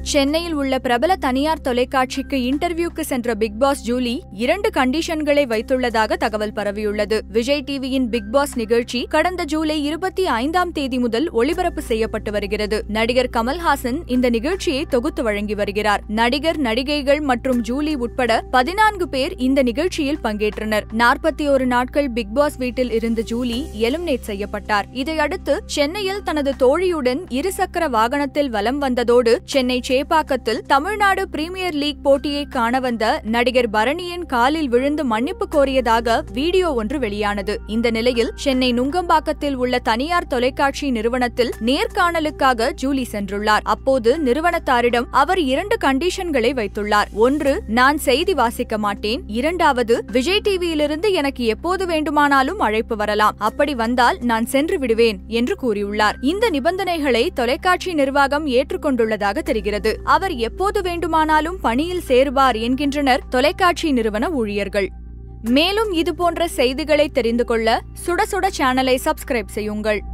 சென்னையில் உள்ள பிரபல தனியார் தொலைக்காட்சிக்கு இன்டர்வியூக்கு சென்ற பிக் பாஸ் ஜூலி இரண்டு கண்டிஷன்களை வைத்துள்ளதாக தகவல் பரவியுள்ளது விஜய் டிவியின் பிக் பாஸ் நிகழ்ச்சி கடந்த ஜூலை இருபத்தி ஐந்தாம் தேதி முதல் ஒளிபரப்பு செய்யப்பட்டு வருகிறது நடிகர் கமல்ஹாசன் இந்த நிகழ்ச்சியை தொகுத்து வழங்கி வருகிறார் நடிகர் நடிகைகள் மற்றும் ஜூலி உட்பட பதினான்கு பேர் இந்த நிகழ்ச்சியில் பங்கேற்றனர் நாற்பத்தி ஒரு நாட்கள் பிக் பாஸ் வீட்டில் இருந்த ஜூலி எலிமினேட் செய்யப்பட்டார் இதையடுத்து சென்னையில் தனது தோழியுடன் இருசக்கர வாகனத்தில் வலம் வந்ததோடு சென்னை சேப்பாக்கத்தில் தமிழ்நாடு பிரீமியர் லீக் போட்டியை காண வந்த நடிகர் பரணியின் காலில் விழுந்து மன்னிப்பு கோரியதாக வீடியோ ஒன்று வெளியானது இந்த நிலையில் சென்னை நுங்கம்பாக்கத்தில் உள்ள தனியார் தொலைக்காட்சி நிறுவனத்தில் நேர்காணலுக்காக ஜூலி சென்றுள்ளார் அப்போது நிறுவனத்தாரிடம் அவர் இரண்டு கண்டிஷன்களை வைத்துள்ளார் ஒன்று நான் செய்தி வாசிக்க மாட்டேன் இரண்டாவது விஜய் டிவியிலிருந்து எனக்கு எப்போது வேண்டுமானாலும் அழைப்பு வரலாம் அப்படி வந்தால் நான் சென்று விடுவேன் என்று கூறியுள்ளார் இந்த நிபந்தனைகளை தொலைக்காட்சி நிர்வாகம் ஏற்றுக்கொண்டுள்ளதாக தெரிகிறது அவர் எப்போது வேண்டுமானாலும் பணியில் சேருவார் என்கின்றனர் தொலைக்காட்சி நிறுவன ஊழியர்கள் மேலும் இதுபோன்ற செய்திகளை தெரிந்து கொள்ள சுட சுட சேனலை சப்ஸ்கிரைப் செய்யுங்கள்